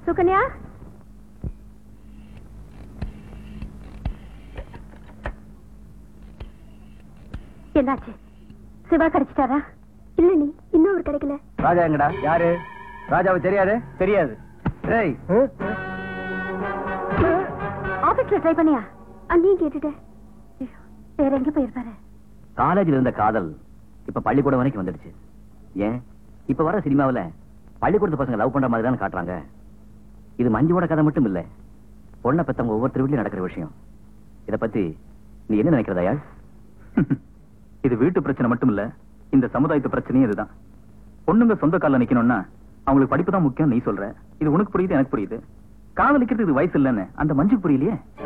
சுகன்யா என்னாச்சு சிவா கிடைச்சிட்டாரா இல்ல நீ இன்னும் அவர் கிடைக்கல ராஜா எங்கடா யாரு ராஜாவை தெரியாது தெரியாது டேய் ஆபீஸ்ல ட்ரை பண்ணியா அங்கேயும் கேட்டுட்டேன் ஐயோ, வேற எங்க போயிருப்பாரு காலேஜ்ல இருந்த காதல் இப்ப பள்ளிக்கூடம் வரைக்கும் வந்துடுச்சு ஏன் இப்ப வர சினிமாவுல பள்ளிக்கூடத்து பசங்க லவ் பண்ற மாதிரி தான் காட்டுறாங்க இது மஞ்சுவோட கதை மட்டும் இல்ல பொண்ணை பெத்தவங்க ஒவ்வொருத்தர் வீட்லயும் நடக்கிற விஷயம் இத பத்தி நீ என்ன நினைக்கிறதா இது வீட்டு பிரச்சனை மட்டும் இல்ல இந்த சமுதாயத்து பிரச்சனையும் இதுதான் பொண்ணுங்க சொந்த கால்ல நிக்கணும்னா அவங்களுக்கு படிப்பு தான் முக்கியம் நீ சொல்ற இது உனக்கு புரியுது எனக்கு புரியுது காதலிக்கிறதுக்கு இது வயசு இல்லைன்னு அந்த மஞ்சுக்கு புரியலையே